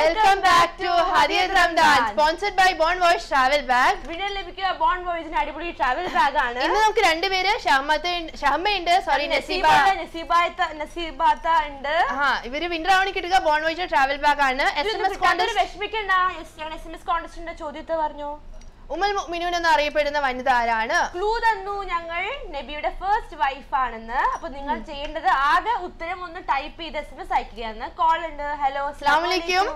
Welcome back to ഹരിയത് Ramadan sponsored by bon voyage travel bag winner ലഭിക്കുക bon ബോയ്സിന് അടിപൊളി ട്രാവൽ ബാഗ് ആണ് ഇന്ന് നമുക്ക് രണ്ടുപേര് ഷഹമ്മത്ത് ഷഹമ്മയുണ്ട് സോറി നസീബ നസീബാത്ത നസീബാത്ത ഉണ്ട് ആ ഇവര് വിന്നർ ആവണി കിട്ടുക ബോൺ വോയിസ് ട്രാവൽ ബാഗ് ആണ് എസ് എം എസ് കിട്ടാത്തൊരു കോൺടസ്റ്റ് വിഷമിക്കണ്ട ഞങ്ങൾ എസ് എം എസ് കോൺടസ്റ്റിന്റെ ചോദ്യത്തെ പറഞ്ഞു ഉമ്മൽ മിനുൻ എന്ന് അറിയപ്പെടുന്ന വനിത ആരാണ് ക്ലൂ തന്നു ഞങ്ങൾ നബിയുടെ ഫസ്റ്റ് വൈഫ് ആണെന്ന് അപ്പൊ നിങ്ങൾ ചെയ്യേണ്ടത് ആകെ ഉത്തരം ഒന്ന് ടൈപ്പ് ചെയ്ത് എസ് എം എസ് അയക്കുകയാണ് കോൾ ഉണ്ട് ഹലോ അസ്സലാമലൈക്കും.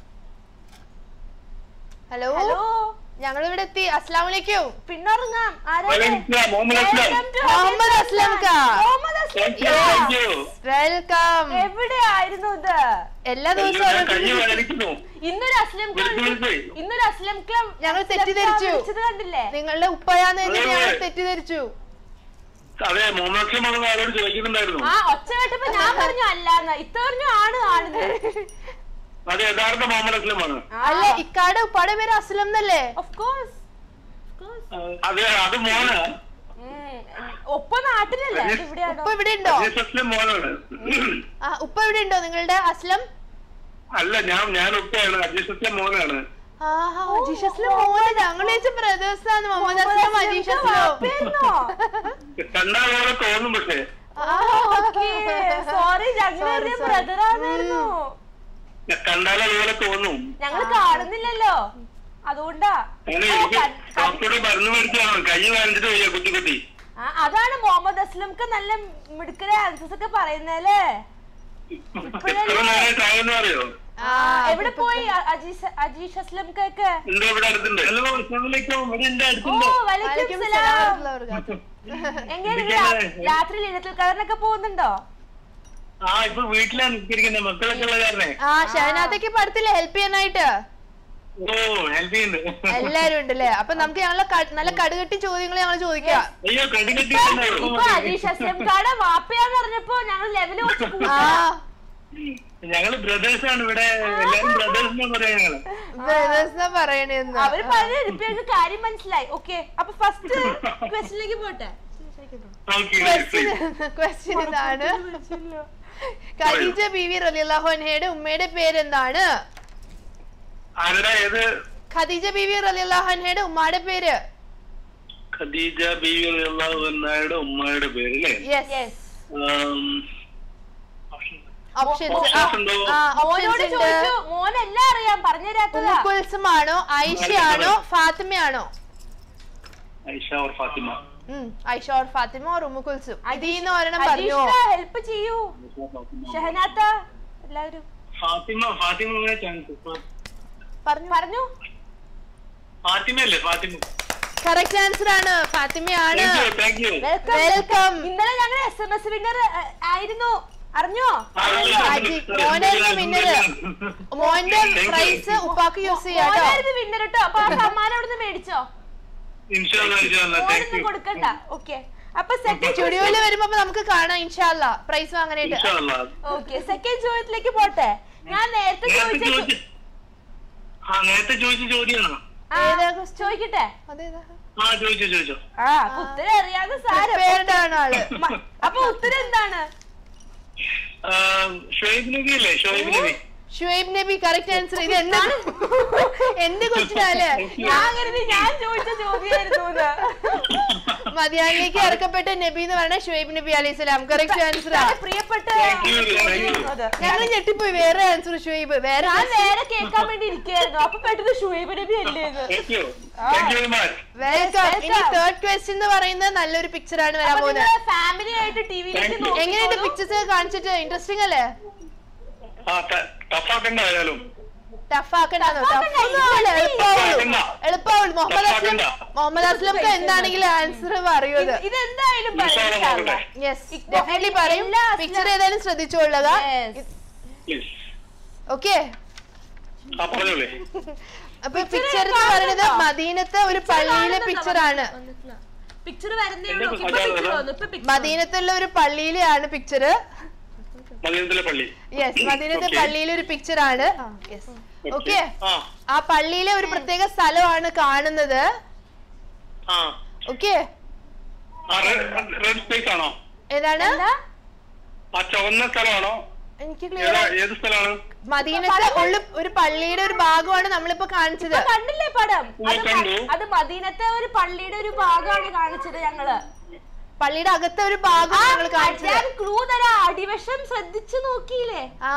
ഹലോ ഹലോ ഞങ്ങൾ ഇവിടെ എത്തി അസ്ലാം വലൈക്കും പിന്നുറങ്ങാം വലൈക്കും മുഹമ്മദ് അസ്ലം. മുഹമ്മദ് അസ്ലം കാ. Thank you, thank you. Welcome എവിടെയായിരുന്നു ഇത് എല്ലാ അയ്യോ, ദിവസവും ഞാൻ കൈ വേദനിക്കുന്നു. ഇന്നൊരു അസ്ലം വിളിച്ച് വിളിച്ച്. ഇന്നൊരു അസ്ലം ക്ലം ഞങ്ങൾ തെറ്റിദ്ധരിച്ചു. വിളിച്ചത് കണ്ടില്ലേ നിങ്ങളുടെ ഉപ്പയാന്ന് കരുതി അതെ. ഞങ്ങൾ തെറ്റിദ്ധരിച്ചു അതെ മുഹമ്മദ് അസ്ലം ആണെന്ന് ആരോട് ചോദിക്കുന്നുണ്ടായിരുന്നു ആ ഒച്ച കേട്ടപ്പോ ഞാൻ പറഞ്ഞു അല്ലാന്ന് ഇത്ത പറഞ്ഞു ആണ് ആണെന്ന് അത് യഥാർത്ഥ മുഹമ്മദ് അസ്ലമാണ് അല്ല ഇക്കാടെ ഉപ്പാടെ പേര് അസ്ലം എന്നല്ലേ ഓഫ് കോഴ്സ് അതെ അത് മോന് ഒപ്പ നാട്ടിലല്ലേ അത് ഇവിടെയാണോ ഉപ്പ ഇവിടെ ഉണ്ടോ അജീസ് അസ്ലം മോനാണ് ആ ഉപ്പ ഇവിടെ ഉണ്ടോ നിങ്ങളുടെ അസ്ലം അല്ല ഞാൻ ഞാൻ ഉപ്പയാണ് അജീസ് അസ്ലം മോനാണ് ആഹാ അജീഷ് അസ്ലം മോനെ ഞങ്ങൾ ചോദിച്ച ബ്രദേഴ്സ് ആണ് മുഹമ്മദ് അസ്ലം അജീഷ് അസ്ലം വാപ്പയായിരുന്നോ? കണ്ടാ പോലെ തോന്നും പക്ഷേ സോറി ഞങ്ങൾ Sorry, sorry. ബ്രദർ ആയിരുന്നു കണ്ടാൽ അതുപോലെ തോന്നും ഞങ്ങൾ കാണുന്നില്ലല്ലോ അതുകൊണ്ടാ അങ്ങനെ ഓ, എനിക്ക് ക- ക- ഡോക്ടറോട് പറഞ്ഞു മേടിച്ചാണ് കൈ വേണ്ടിട്ട് വയ്യ കുത്തി കുത്തി ആ, അതാണ് മുഹമ്മദ് അസ്ലംക്ക് നല്ല മിടുക്കരെ ആൻസേഴ്സ് ഒക്കെ പറയുന്നല്ലേ എത്ര നേരമായിട്ട് ആയെന്ന് അറിയോ ആ എവിടെ പോയി അ- അജീഷ് അജീഷ് അസ്ലംക്കൊക്കെ എന്റെ ഇവിടെ അടുത്തുണ്ട് ഹലോ അസ്സലാമലൈക്കും ഇവിടെ എന്റെ ഓ അടുത്തുണ്ട് വലൈക്കും വലൈക്കും സലാം സലാം വറഹ്മത്തുള്ളാഹി വബറകാതുഹു. എങ്ങനെ ഇരിക്കല്ലേ? രാത്രി ലീലത്തിൽ കലറിനൊക്കെ പോകുന്നുണ്ടോ ആ ഇപ്പൊ വീട്ടിലാണ് നിൽക്കിരിക്കുന്നത് മക്കളൊക്കെ ഉള്ള കാരണേ ആ ഷഹനാഥയ്ക്ക് പടത്തില്ലേ ഹെൽപ്പ് ചെയ്യാനായിട്ട് ഓ ഹെൽപ്പ് ചെയ്യുന്നുണ്ട് എല്ലാരും ഉണ്ടല്ലേ അപ്പൊ നമുക്ക് ഞങ്ങളെ ക- നല്ല കടുകട്ടി ചോദ്യങ്ങൾ ഞങ്ങൾ ചോദിക്കാം അയ്യോ കടികട്ടി ഇപ്പൊ അജീഷ് അസ്ലംകാടെ വാപ്പയാന്ന് പറഞ്ഞപ്പോ ഞങ്ങൾ ലെവല് കുറച്ച് കൂട്ടി. ആ ഞങ്ങള് ബ്രദേഴ്സ് ആണ് ഇവിടെ എല്ലാരും ബ്രദേഴ്സ് എന്ന് പറയാ ഞങ്ങള് ബ്രദേഴ്സ് പറയണെന്ന് അവര് പറഞ്ഞ ഇപ്പൊ ഞങ്ങൾക്ക് കാര്യം മനസ്സിലായി ഓക്കെ അപ്പൊ ഫസ്റ്റ് ക്വസ്റ്റിലേക്ക് പോട്ടെ ക്വസ്റ്റ്യൻ ഇതാണ് ഖദീജ ബീവി റളിയല്ലാഹു അൻഹയുടെ ഉമ്മയുടെ പേരെന്താണ് ആരുടെ ഏത് ഖദീജ ബീവി റളിയല്ലാഹു അൻഹയുടെ ഉമ്മയുടെ പേര് ഖദീജ ബീവി എന്നായുടെ ഉമ്മയുടെ പേര് അല്ലേ യെസ് ആം, ഓപ്ഷൻസ് Options ഉണ്ടോ? മോനോട് ഓപ്ഷൻസ് ഉണ്ട് ചോദിച്ചു മോനെല്ലാം അറിയാം പറഞ്ഞുതരാത്തതാ ഉമ്മുക്കുൽസും ആണോ ഐഷയാണോ ഫാത്തിമയാണോ ഐഷ ഓർ ഫാത്തിമ ഉം, ഐഷ ഓർ ഫാത്തിമ ഓർ ഉമ്മുക്കുൽസും ഇതിന്ന് ഒരെണ്ണം പറഞ്ഞോ ഹെൽപ്പ് ചെയ്യൂ ഷഹനാത്ത എല്ലാവരും ഫാത്തിമ ഫാത്തിമ എങ്ങനെ ചാൻസ് പറഞ്ഞു പറഞ്ഞു ഫാത്തിമ അല്ലേ ഫാത്തിമ കറക്റ്റ് ആൻസർ ആണ് ഫാത്തിമയാണ് thank you thank you welcome welcome ഇന്നലെ ഞങ്ങൾ എസ് എം എസ് വിന്നർ ആയിരുന്നു അറിഞ്ഞോ അജി, മോനായിരുന്നു വിന്നറ് മോന്റെ പ്രൈസ് ഉപ്പാക്ക് യൂസ് ചെയ്യാട്ടോ മോനായിരുന്നു വിന്നർ കേട്ടോ അപ്പൊ ആ സമ്മാനം അവിടുന്ന് മേടിച്ചോ ഇൻഷാല്ലാ ഇൻഷാല്ലാ താങ്ക് മോനൊന്നും യു കൊടുക്കണ്ട ഓക്കെ അപ്പൊ സെക്കൻഡ് സ്റ്റുഡിയോയില് വരുമ്പോ അപ്പൊ നമുക്ക് കാണാം ഇൻഷാല്ല പ്രൈസ് വാങ്ങാനായിട്ട് ഇൻഷാല്ലാ ഓക്കെ സെക്കൻഡ് ചോദ്യത്തിലേക്ക് പോട്ടെ ഞാൻ നേരത്തെ നേരത്തെ ചോദിച്ച ചോദിച്ച ആ നേരത്തെ ചോദിച്ച ചോദ്യമാണോ ആ, ഏതാ question? ചോദിക്കട്ടെ അതേതാ ആ ചോദിച്ചോ ചോദിച്ചോ ആ അപ്പൊ ഉത്തരം അറിയാതെ സാരം പേരുടെ ആണ് ആള് മ- അപ്പൊ ഉത്തരം എന്താണ് ആ, ഷുഹൈബ് നബി അല്ലേ ഷുഹൈബ് നബി ഷുഹൈബ് നബി കറക്റ്റ് ആൻസർ ഇത് എന്ത് എന്ത് ക്വസ്റ്റ്യനാല് ഞാൻ കരുതി ഞാൻ ചോദിച്ച ചോദ്യമായിരുന്നു എന്ന്. മദിയാനിലേക്ക് ഇറക്കപ്പെട്ട നബി എന്ന് പറഞ്ഞ ഷുഹൈബ് നബി അലൈഹി സ്വലാം കറക്റ്റ് ആൻസർ തന്റെ പ്രിയപ്പെട്ട Thank you, thank you. അതെ. ഞങ്ങൾ ഞെട്ടിപ്പോയി വേറെ ആൻസർ ഷുഹൈബ് വേറെ ഞാൻ വേറെ കേൾക്കാൻ വേണ്ടി ഇരിക്കുകയായിരുന്നു അപ്പൊ പെട്ടെന്ന് ഷുഹൈബ് നബി അല്ലേ എന്ന്. Thank you thank you very much welcome welcome. ഇനി തേർഡ് ക്വസ്റ്റ്യൻ എന്ന് പറയുന്നത് നല്ലൊരു പിക്ചർ ആണ് വരാൻ അപ്പൊ പോകുന്നത് നിങ്ങള് ഫാമിലി ആയിട്ട് ടിവിയിലേക്ക് Thank you. എങ്ങനെയുണ്ട് പിക്ചേഴ്സ് കാണിച്ചിട്ട് ഇൻട്രസ്റ്റിംഗ് അല്ലേ ആ ടഫാക്കണ്ട ആയാലും ടഫ് ആക്കണ്ടോ Tough ആക്കണ്ട, എളുപ്പമാവുള്ളൂ easy. എളുപ്പമാവുള്ളൂ മുഹമ്മദ് Tough അസ്ലം ആക്കണ്ട. മുഹമ്മദ് അസ്ലംക്ക് എന്താണെങ്കിലും ആൻസർ പറയൂത് ഇത് ഇതെന്തായാലും പറയും ഇൻഷാല്ലാ ഇൻഷാല്ലാ. നോക്കട്ടെ. യെസ് ഇപ്പൊ ഡെഫിനറ്റ്ലി പറയും എല്ലാ അസ്ലം- പിക്ചർ ഏതായാലും ശ്രദ്ധിച്ചോളുക Yes. പ്ലീസ് ഓക്കെ ആ പറഞ്ഞോളേ അപ്പൊ പിക്ചർ എന്ന് പറയുന്നത് മദീനത്തെ ഒരു പള്ളിയിലെ പിക്ചർ ആണ് പിക്ചർ വരുന്നേ ഉള്ളൂ എന്റെ ഇപ്പൊ അതാ, പിക്ചർ അതാ. വന്നു ഇപ്പൊ പിക്ചർ മദീനത്തുള്ള ഒരു പള്ളിയിലെ ആണ് പിക്ചർ മദീനത്തിലെ പള്ളി യെസ് മദീനത്തെ Okay. പള്ളിയിലെ ഒരു പിക്ചർ ആണ് യെസ് ഓക്കെ ആ ആ പള്ളിയിലെ ഒരു പ്രത്യേക സ്ഥലമാണ് കാണുന്നത് ആ ഓക്കെ ആ റെഡ് സ്പേസ് ആണോ ഏതാണ് എന്താ ആ ചുവന്ന സ്ഥലമാണോ എനിക്ക് ക്ലിയർ ഏതാ ഏത് സ്ഥലമാണ് മദീനത്തെ ഉള്ള ഒരു പള്ളിയുടെ ഒരു ഭാഗമാണ് നമ്മളിപ്പോ കാണിച്ചത് കണ്ടില്ലേ പടം ഞാൻ അത് കണ്ടു. മ- അത് മദീനത്തെ ഒരു പള്ളിയുടെ ഒരു ഭാഗമാണ് കാണിച്ചത് ഞങ്ങള് പള്ളിയുടെ അകത്തെ ഒരു ഭാഗം ഞങ്ങൾ കാണിച്ചത് ഞാൻ ക്ലൂ തരാ അടിവശം ശ്രദ്ധിച്ചു നോക്കിയില്ലേ ആ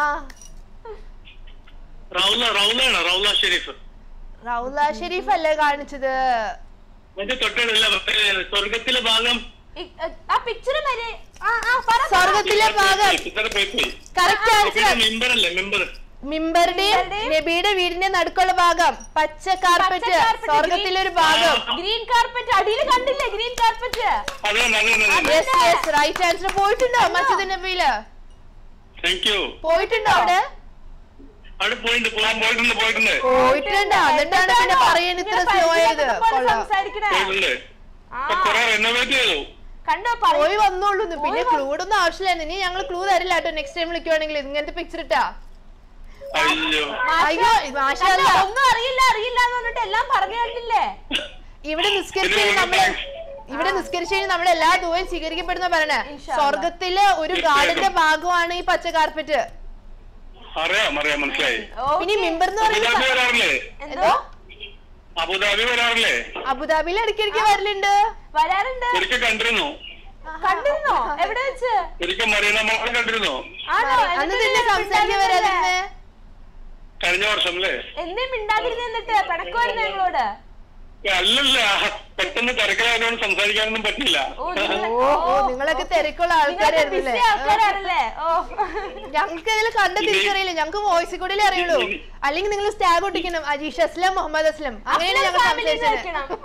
റൗല റൗലാണ് റൗല ഷെരീഫ് റൗല ഷെരീഫ് അല്ലേ കാണിച്ചത് മറ്റേ തൊട്ടടുല്ല മറ്റേ സ്വർഗത്തിലെ ഭാഗം ഈ- ആ പിക്ചർ വരെ ആ ആ പറ പറ. സ്വർഗത്തിലെ ഭാഗം ഇത്ര പോയി പോയി കറക്റ്റ് ആൻസർ മെമ്പർ അല്ലേ മെമ്പർ മിമ്പറുടെയും മിമ്പറുടെയും നബിയുടെ വീടിന്റെ നടുക്കുള്ള ഭാഗം പച്ച കാർപ്പറ്റ് carpet, സ്വർഗത്തിലെ ഒരു ഭാഗം ഗ്രീൻ കാർപ്പറ്റ് അടിയിൽ കണ്ടില്ലേ ഗ്രീൻ കാർപ്പറ്റ് അതെ അതെ അതെ യെസ് യെസ് റൈറ്റ് ആൻസർ പോയിട്ടുണ്ടോ മസ്ജിദ് നബിയില് താങ്ക് യു പോയിട്ടുണ്ടോ അവിടെ അവിടെ പോയിട്ടുണ്ട് പോകാൻ പോയിട്ടുണ്ട് പോയിട്ടുണ്ട് പോയിട്ടുണ്ട് എന്നിട്ടാണ് പിന്നെ പറയാൻ ഇത്ര സ്ലോ ആയത് കൊള്ളാം സംസാരിക്കണേ പോയിട്ടുണ്ട് ആ ഇപ്പൊ കുറെ റെനോവേറ്റ് ചെയ്തു കണ്ടോ പറ പോയി വന്നോളൂ പിന്നെ ക്ലൂഡൊന്നും ആവശ്യമില്ല ഇനി ഞങ്ങൾ ക്ലൂ തരില്ല കേട്ടോ നെക്സ്റ്റ് ടൈം വിളിക്കുവാണെങ്കിൽ ഇങ്ങനത്തെ പിക്ചർ ഇട്ടാ അയ്യോ അയ്യോ മാഷല്ല ഒന്നും അറിയില്ല അറിയില്ല എന്ന് പറഞ്ഞിട്ട് എല്ലാം പറഞ്ഞു കണ്ടില്ലേ ഇവിടെ നിസ്കരിച്ചു കഴിഞ്ഞ് നമ്മള് ഇവിടെ നിസ്കരിച്ചു കഴിഞ്ഞ് നമ്മുടെ എല്ലാ ദൂരം സ്വീകരിക്കപ്പെടുന്ന പറയണേ ഇൻഷാ അല്ലാ. സ്വർഗത്തിലെ ഒരു ഗാർഡന്റെ ഭാഗമാണ് ഈ പച്ച കാർപ്പറ്റ് അറിയാം അറിയാം മനസ്സിലായി പിന്നെ ഈ മിമ്പർ എന്ന് അബുദാബി പറയുന്നത് വരാറില്ലേ എന്തോ അബുദാബി വരാറില്ലേ അബുദാബിയിൽ ഇടയ്ക്കിടയ്ക്ക് വരലുണ്ട് വരാറുണ്ട് ഒരിക്കൽ കണ്ടിരുന്നു കണ്ടിരുന്നോ എവിടെ വെച്ച് ഒരിക്കൽ മറീന മോളെ കണ്ടിരുന്നു ആണോ അന്ന് എന്നിട്ട് തന്നെ സംസാരിക്കാൻ വരാതിരുന്നേ കഴിഞ്ഞ വർഷം അല്ലേ എന്തേ മിണ്ടാതിരുന്ന് എന്നിട്ട് പിണക്കുമായിരുന്നു ഞങ്ങളോട് അല്ലല്ല പെട്ടെന്ന് തിരക്കിലായതുകൊണ്ട് സംസാരിക്കാനൊന്നും പറ്റില്ല ഓ നിങ്ങൾ ഓ ഓ നിങ്ങളൊക്കെ തിരക്കുള്ള നിങ്ങൾക്ക് ആൾക്കാരായിരുന്നല്ലേ ബിസി ആൾക്കാരാണല്ലേ ഓ ഞങ്ങൾക്ക് ഇതിൽ കണ്ട തിരിച്ചറിയില്ല ഞങ്ങൾക്ക് വോയിസ് കൂടെ അറിയുള്ളൂ അല്ലെങ്കിൽ നിങ്ങൾ സ്റ്റാഗ് ഒട്ടിക്കണം അജീഷ് അസ്ലം മുഹമ്മദ് അസ്ലം അങ്ങനെയാണ് ഞങ്ങൾ ഫാമിലി സംസാരിച്ചത് വെക്കണം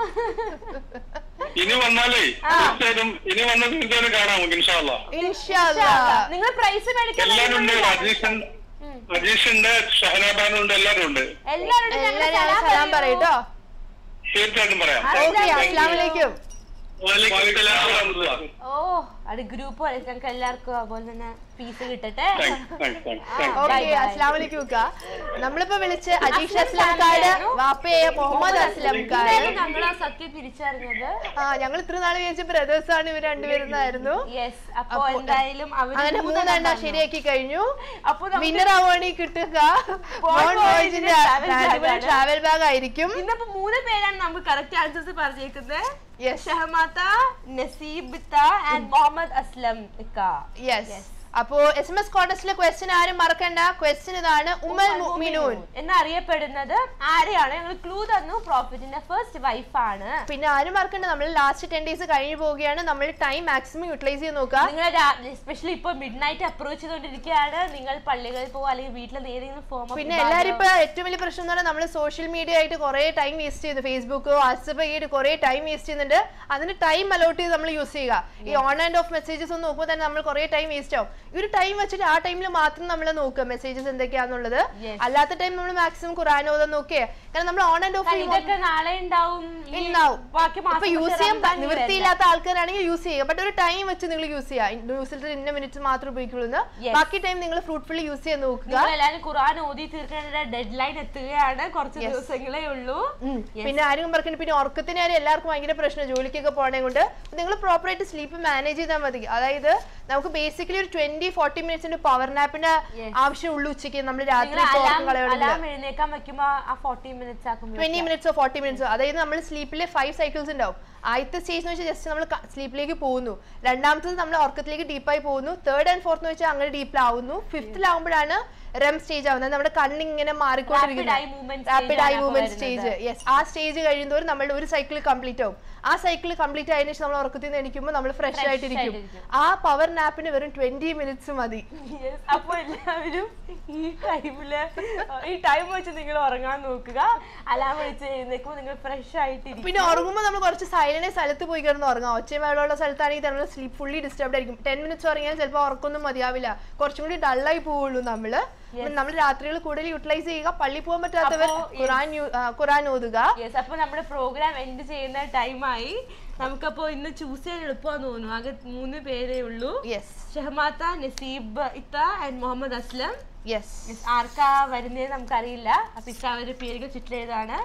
ഇനി വന്നാലേ തീർച്ചയായിട്ടും ഇനി വന്ന തീർച്ചയായിട്ടും കാണാം നമുക്ക് ഇൻഷാല്ല ഇൻഷാല്ലാ നിങ്ങൾ പ്രൈസ് മേടിക്കാൻ എല്ലാരും ഉണ്ട് അജീഷൻ അജീഷുണ്ട് ഷഹനാബാനുണ്ട് എല്ലാരും ഉണ്ട് എല്ലാവരോടും ഞങ്ങൾ എല്ലാരും സലാം പറയൂട്ടോ തീർച്ചയായിട്ടും പറയാം ഓക്കെ അസ്ലാം വലൈക്കും വലൈക്കും സലാം വറഹ്മത്തുള്ളാഹി. ഓ അത് ഗ്രൂപ്പ് പോലെ ഞങ്ങൾക്ക് എല്ലാവർക്കും അതുപോലെ തന്നെ പീസ് കിട്ടട്ടെ Thanks, thanks, thanks, thanks. Okay Bye, bye. അസ്ലാം വലൈക്കും ക നമ്മളിപ്പോ വിളിച്ച് അജീഷ് അസ്ലം അസ്ലംകാട് സാറിനായിരുന്നു. വാപ്പയായ മുഹമ്മദ് അസ്ലംകാട് ഇന്നലെ ഞങ്ങൾ ആ സത്യം തിരിച്ചറിഞ്ഞത് ആ ഞങ്ങൾ ഇത്ര നാൾ വിചാരിച്ച ബ്രദേഴ്സ് ആണ് ഇവർ രണ്ടുപേരുന്നായിരുന്നു യെസ് അപ്പൊ എന്തായാലും അവര് അങ്ങനെ മൂന്നെണ്ണം മൂന്നെണ്ണം തന്നു. ശരിയാക്കി കഴിഞ്ഞു അപ്പൊ നമുക്ക് വിന്നർ ആവുകയാണെങ്കിൽ കിട്ടുക Bon Bon Voyage-ന്റെ Voyage-ന്റെ travel bag ആണ്. ട്രാവൽ ബാഗ് ആയിരിക്കും ഇന്നിപ്പോ മൂന്ന് പേരാണ് നമുക്ക് കറക്റ്റ് ആൻസേഴ്സ് പറഞ്ഞേക്കുന്നത് യെസ് ഷഹമാത്ത നസീബിത്ത ആൻഡ് മുഹമ്മദ് അസ്ലം ഇക്ക യെസ് അപ്പോ എസ് എം എസ് കോൺടസ്റ്റിലെ ക്വസ്റ്റ്യൻ ആരും മറക്കണ്ട ക്വസ്റ്റ്യൻ ഇതാണ് ഉമ്മൽ മുഅ്മിനൂൻ എന്നറിയപ്പെടുന്നത് ആരെയാണ് ഞങ്ങൾ ക്ലൂ തന്നു പ്രോഫിറ്റിന്റെ ഫസ്റ്റ് വൈഫാണ് പിന്നെ ആരും മറക്കണ്ട നമ്മൾ ലാസ്റ്റ് ടെൻ ഡേയ്സ് കഴിഞ്ഞു പോവുകയാണ് നമ്മൾ ടൈം മാക്സിമം യൂട്ടിലൈസ് ചെയ്ത് നോക്കുക നിങ്ങൾ എസ്പെഷ്യലി ഇപ്പൊ മിഡ് നൈറ്റ് അപ്രോച്ച് ചെയ്തുകൊണ്ടിരിക്കുകയാണ് നിങ്ങൾ പള്ളികളിൽ പോകുക അല്ലെങ്കിൽ വീട്ടിൽ ഏതെങ്കിലും ഫോം പിന്നെ എല്ലാവരും ഇപ്പൊ ഏറ്റവും വലിയ പ്രശ്നം എന്ന് പറഞ്ഞാൽ നമ്മൾ സോഷ്യൽ മീഡിയ ആയിട്ട് കുറെ ടൈം വേസ്റ്റ് ചെയ്യുന്നു ഫേസ്ബുക്ക് വാട്സപ്പ് ആയിട്ട് കുറെ ടൈം വേസ്റ്റ് ചെയ്യുന്നുണ്ട് അതിന് ടൈം അലോട്ട് ചെയ്ത് നമ്മൾ യൂസ് ചെയ്യുക ഈ ഓൺ ആൻഡ് ഓഫ് മെസ്സേജസ് ഒന്ന് നോക്കുമ്പോൾ തന്നെ നമ്മൾ കുറെ ടൈം വേസ്റ്റ് ആവും ഈ ഒരു ടൈം വെച്ചിട്ട് ആ ടൈമിൽ മാത്രം നമ്മൾ നോക്കുക മെസ്സേജസ് എന്തൊക്കെയാന്നുള്ളത് Yes. അല്ലാത്ത ടൈം നമ്മൾ മാക്സിമം ഖുറാൻ ഓതാൻ നോക്കിയേ കാരണം നമ്മൾ ഓൺ ആൻഡ് ഓഫ് ഇതൊക്കെ നാളെ ഉണ്ടാവും ഈ ഉണ്ടാവും ബാക്കി ഇപ്പൊ മാസം യൂസ് പക്ഷേ ചെയ്യാൻ റംസാൻ ഇനി നിവൃത്തിയില്ലാത്ത ആൾക്കാരാണെങ്കിൽ യൂസ് ചെയ്യുക ബട്ട് ഒരു ടൈം വെച്ച് നിങ്ങൾ യൂസ് ചെയ്യുക ന്യൂസിൽ ഇന്ന മിനിറ്റ്സ് മാത്രം ഉപയോഗിക്കുള്ളൂ എന്ന്. Yes. ബാക്കി ടൈം നിങ്ങൾ ഫ്രൂട്ട്ഫുള്ളി യൂസ് ചെയ്യാൻ നോക്കുക നിങ്ങൾ എല്ലാവരും ഖുർആൻ ഓതി തീർക്കേണ്ട ഡെഡ് ലൈൻ എത്തുകയാണ് കുറച്ച് ദിവസങ്ങളേ ഉള്ളൂ ഉം. Yes. പിന്നെ ആരും പറഞ്ഞിട്ട് പിന്നെ ഉറക്കത്തിന് കാര്യം എല്ലാവർക്കും ഭയങ്കര പ്രശ്നം ജോലിക്കൊക്കെ പോകണേ കൊണ്ട് നിങ്ങൾ പ്രോപ്പർ ആയിട്ട് സ്ലീപ്പ് മാനേജ് ചെയ്താൽ മതി അതായത് നമുക്ക് ബേസിക്കലി ഒരു ട്വന്റി ഫോർട്ടി മിനിറ്റ്സിന്റെ പവർ നാപ്പിന്റെ Yes. ആവശ്യമുള്ളൂ ഉച്ചയ്ക്ക് നമ്മൾ രാത്രി നിങ്ങൾ ഉറക്കം അലാം കളയണമെങ്കിൽ അലാം എഴുന്നേക്കാൻ വെക്കുമ്പോ ആ ഫോർട്ടി മിനിറ്റ്സ് ആക്കുമ്പോൾ ട്വന്റി മിനിറ്റ്സോ ഫോർട്ടി മിനിറ്റ്സോ അതായത് നമ്മൾ സ്ലീപ്പിലെ ഫൈവ് സൈക്കിൾസ് ഉണ്ടാവും ആദ്യത്തെ സ്റ്റേജ് എന്ന് വെച്ചാൽ ജസ്റ്റ് നമ്മൾ സ്ലീപ്പിലേക്ക് പോകുന്നു രണ്ടാമത്തത് നമ്മൾ ഉറക്കത്തിലേക്ക് ഡീപ്പായി പോകുന്നു തേർഡ് ആൻഡ് ഫോർത്ത് എന്ന് വെച്ചാൽ അങ്ങനെ ഡീപ്പിലാവുന്നു ഫിഫ്ത്തിലാവുമ്പോഴാണ് റെം സ്റ്റേജ് ആവുന്നത് നമ്മുടെ കണ്ണിങ്ങനെ Rapid eye movement stage rapid eye ആണ് അപ്പൊ മൂവ്മെന്റ് വരുന്നത്. സ്റ്റേജ് യെസ് ആ സ്റ്റേജ് കഴിയുന്നതോറും നമ്മളുടെ ഒരു സൈക്കിൾ കംപ്ലീറ്റ് ആവും ആ സൈക്കിൾ കംപ്ലീറ്റ് ആയതിനു ശേഷം നമ്മൾ ഉറക്കത്തിൽ നിന്ന് എണീക്കുമ്പോൾ നമ്മൾ ഫ്രഷ് Fresh ആയിട്ടിരിക്കും ആയിട്ടിരിക്കും. ആ പവർ നാപ്പിന് വെറും ട്വന്റി മിനിറ്റ്സ് മതി Yes. അപ്പൊ എല്ലാവരും ഈ ടൈമില് ഈ ടൈം വെച്ച് നിങ്ങൾ ഉറങ്ങാൻ നോക്കുക അലാം വിളിച്ച് എഴുന്നേക്കുമ്പോൾ നിങ്ങൾ ഫ്രഷ് ആയിട്ടിരിക്കും പിന്നെ ഉറങ്ങുമ്പോൾ നമ്മൾ കുറച്ച് സൈലന്റ് സ്ഥലത്ത് പോയി കിടന്ന് ഉറങ്ങാം ഒച്ചയും വെള്ളമുള്ള സ്ഥലത്താണെങ്കിൽ നമ്മൾ സ്ലീപ്പ് ഫുള്ളി ഡിസ്റ്റർബ് ആയിരിക്കും ടെൻ മിനിറ്റ്സ് ഉറങ്ങിയാൽ ചിലപ്പോൾ ഉറക്കൊന്നും മതിയാവില്ല കുറച്ചും കൂടി ഡള്ളായി പോവുള്ളൂ നമ്മള് നമ്മൾ രാത്രികൾ കൂടുതൽ യൂട്ടിലൈസ് ചെയ്യുക പള്ളി പോകാൻ പറ്റാത്തവർ അപ്പോ, yes. ഖുറാൻ യു- ആ, ഖുറാൻ ഓതുക യെസ് അപ്പൊ നമ്മുടെ പ്രോഗ്രാം എൻഡ് ചെയ്യുന്ന ടൈമായി നമുക്കപ്പോ ഇന്ന് ചൂസ് ചെയ്യാൻ എളുപ്പമാന്ന് തോന്നുന്നു ആകെ മൂന്ന് പേരേ ഉള്ളൂ യെസ് ഷഹമാത്ത നസീബ് ഇത്ത and Muhammad Aslam yes Yes, ആർക്കാ വരുന്നത് നമുക്കറിയില്ല അപ്പൊ ഇക്ക അവരുടെ പേരുകൾ ചുറ്റിലേതാണ്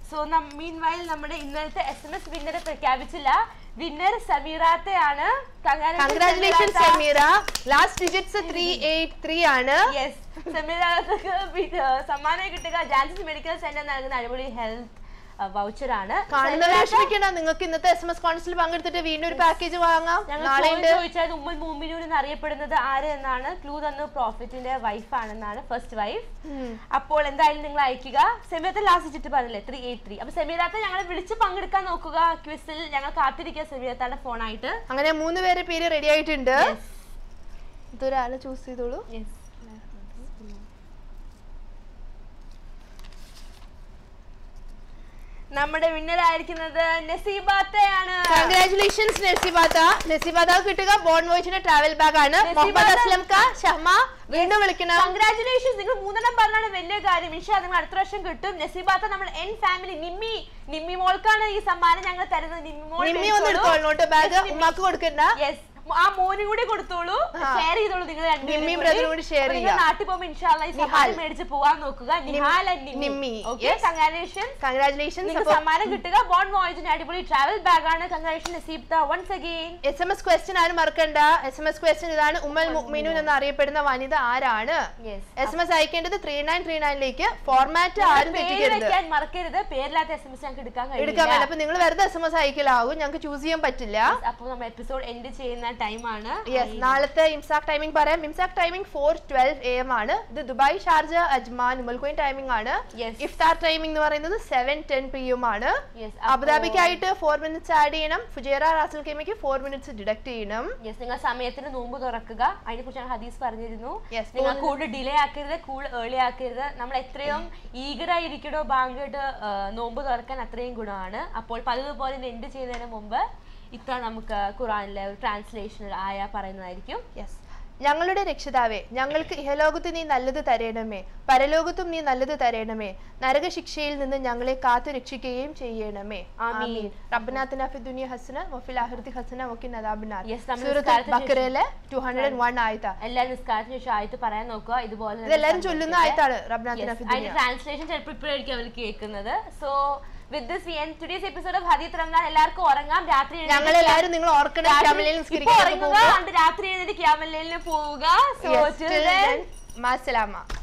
സോ മീൻ വയൽ നമ്മുടെ ഇന്നലത്തെ എസ് എം എസ് വിന്നറെ പ്രഖ്യാപിച്ചില്ല വിന്നർ സമീറാത്തയാണ് congratulation Sameera last digits three eight three ആണ് യെസ് സമീറാത്തക്ക് സമ്മാനം കിട്ടുക ജാൻസസ് മെഡിക്കൽ സെന്റർ നൽകുന്ന അടിപൊളി ഹെൽത്ത് വൗച്ചർ ആണ് കാണുന്നവർ വിഷമിക്കണം നിങ്ങൾക്ക് ഇന്നത്തെ എസ് എം എസ് കോൺസിൽ പങ്കെടുത്തിട്ട് വീണ്ടും ഒരു പാക്കേജ് വാങ്ങാം ഞങ്ങൾ നാളെ ഉണ്ട് ചോദിച്ചാൽ ഉമ്മൽ മൂമിനൂർ എന്ന് അറിയപ്പെടുന്നത് ആര് എന്നാണ് ക്ലൂ തന്നു പ്രോഫിറ്റിന്റെ വൈഫ് ആണെന്നാണ് ഫസ്റ്റ് വൈഫ് അപ്പോൾ എന്തായാലും നിങ്ങൾ അയക്കുക സെമീറത്തെ ലാസ്റ്റ് ചിറ്റ് പറഞ്ഞില്ലേ ത്രീ എയ്റ്റ് ത്രീ അപ്പൊ സെമീറാത്തെ ഞങ്ങളെ വിളിച്ച് പങ്കെടുക്കാൻ നോക്കുക ക്വിസിൽ ഞങ്ങൾ കാത്തിരിക്കുക സെമീറത്താന്റെ ഫോണായിട്ട് അങ്ങനെ മൂന്ന് പേര് പേര് റെഡി ആയിട്ടുണ്ട് ഇതൊരാളെ ചൂസ് ചെയ്തോളൂ നമ്മുടെ വിന്നർ ആയിരിക്കുന്നത് നസീബാത്തയാണ് കൺഗ്രാറ്റുലേഷൻസ് നസീബാത്ത നസീബാത്ത കിട്ടുക ബോൺ വോയിച്ചിന്റെ ട്രാവൽ ബാഗ് ആണ് മുഹമ്മദ് അസ്ലം ക ഷഹ്മ വീണ്ടും വിളിക്കണം കൺഗ്രാറ്റുലേഷൻസ് നിങ്ങൾ മൂന്നെണ്ണം പറഞ്ഞാണ് വലിയ കാര്യം ഇൻഷാ നിങ്ങൾ അടുത്ത വർഷം കിട്ടും നസീബാത്ത നമ്മൾ എൻ ഫാമിലി നിമ്മി നിമ്മി മോൾക്കാണ് ഈ സമ്മാനം ഞങ്ങൾ തരുന്നത് നിമ്മി മോൾ നിമ്മി ഒന്ന് എടുത്തോളൂ ബാഗ് ഉമ്മാക്ക് കൊടുക്കണ്ട യെസ് ആ മോനും കൂടി കൊടുത്തോളൂ ഷെയർ ചെയ്തോളൂ നിങ്ങൾ നിമ്മിയും brother കൂടി share നിങ്ങൾ ചെയ്യാം. നാട്ടിൽ പോകുമ്പോൾ ഇൻഷാല്ല ഈ സമ്മാനം മേടിച്ച് പോവാൻ നോക്കുക Nihal and Nimmi. Nimmi okay Yes. Congratulations congratulations നിങ്ങൾക്ക് സമ്മാനം കിട്ടുക ബോൺ വോയിജിന്റെ അടിപൊളി ട്രാവൽ ബാഗ് ആണ് congratulation Naseeb once again S M S question ആരും മറക്കണ്ട എസ് എം എസ് ക്വസ്റ്റ്യൻ ഇതാണ് ഉമ്മൽ മുഅ്മിനൂൻ എന്ന് അറിയപ്പെടുന്ന വനിത ആരാണ് Yes. എസ് എം എസ് അയക്കേണ്ടത് ത്രീ നയൻ ത്രീ നയനിലേക്ക് ഫോർമാറ്റ് ആരും പേര് തെറ്റിക്കരുത് വെക്കാൻ മറക്കരുത് പേരില്ലാത്ത എസ് എം എസ് ഞങ്ങൾക്ക് എടുക്കാൻ എടുക്കാൻ കഴിയില്ല പറ്റില്ല അപ്പൊ നിങ്ങൾ വെറുതെ എസ് എം എസ് അയക്കലാവും ഞങ്ങൾക്ക് ചൂസ് ചെയ്യാൻ പറ്റില്ല അപ്പോൾ നമ്മൾ എപ്പിസോഡ് എൻഡ് ചെയ്യുന്ന ടൈമാണ് യെസ് നാളത്തെ ഇംസാക് ടൈമിംഗ് പറയാം ഇംസാക് timing four twelve A M ആണ് ഇത് Dubai Sharjah Ajman Umm Al Quwain timing ആണ് Yes. ഇഫ്താർ ടൈമിംഗ് എന്ന് പറയുന്നത് സെവൻ ടെൻ പി എം ആണ് Yes, അബുദാബിക്കായിട്ട് ഫോർ മിനിറ്റ്സ് ആഡ് ചെയ്യണം ഫുജേറ റാസൽ കെമിക്ക് ഫോർ മിനിറ്റ്സ് ഡിഡക്ട് ചെയ്യണം യെസ് നിങ്ങൾ സമയത്തിന് നോമ്പ് തുറക്കുക അതിനെ കുറിച്ചാണ് ഹദീസ് പറഞ്ഞിരുന്നു Yes, നിങ്ങൾ കൂടുതൽ ഡിലേ ആക്കരുത് കൂടുതൽ ഏർലി ആക്കരുത് നമ്മൾ എത്രയും ഈഗർ ആയിരിക്കണോ ബാങ്കായിട്ട് നോമ്പ് തുറക്കാൻ അത്രയും ഗുണമാണ് അപ്പോൾ പതിവുപോലെ എൻഡ് ചെയ്യുന്നതിന് മുമ്പ് ഇത്ര നമുക്ക് ഖുറാനിലെ ഒരു ട്രാൻസ്ലേഷൻ ആയ പറയുന്നതായിരിക്കും യെസ് ഞങ്ങളുടെ രക്ഷിതാവേ ഞങ്ങൾക്ക് ഇഹലോകത്ത് നീ നല്ലത് തരയണമേ പരലോകത്തും നീ നല്ലത് തരയണമേ നരകശിക്ഷയിൽ നിന്ന് ഞങ്ങളെ കാത്തു രക്ഷിക്കുകയും ചെയ്യണമേ ആമീൻ. റബ്ബനാത്തിന ഫി ദുനിയ ഹസന വഫിൽ ആഖിറതി ഹസന വഖിന അദാബിനാർ Yes, നമ്മൾ സൂറത്തുൽ നിസ്കാരത്തിന് ബക്കറയിലെ 201 ആയത എല്ലാവരും നിസ്കാരത്തിന് ശേഷം ആയിട്ട് പറയാൻ നോക്കുക ഇതുപോലെ ഇതെല്ലാരും ചൊല്ലുന്ന ആയത്താണ് റബ്ബനാത്തിന ഫി അതിന്റെ ദുനിയ ട്രാൻസ്ലേഷൻ ചിലപ്പോൾ ഇപ്പോഴായിരിക്കും അവർ കേൾക്കുന്നത് so with this we end today's episode of ഹദീത് റംസാൻ എല്ലാവർക്കും ഉറങ്ങാം രാത്രി എഴുന്നേറ്റ് ഞങ്ങൾ എല്ലാവരും നിങ്ങൾ ഓർക്കണം രാത്രി ക്യാമലയിൽ ഇപ്പൊ നിസ്കരിക്കാൻ ഉറങ്ങുക പോകുക അണ്ട് രാത്രി എഴുന്നേറ്റ് ക്യാമലിന് പോവുക സോ Yes, till then, മാസലാമ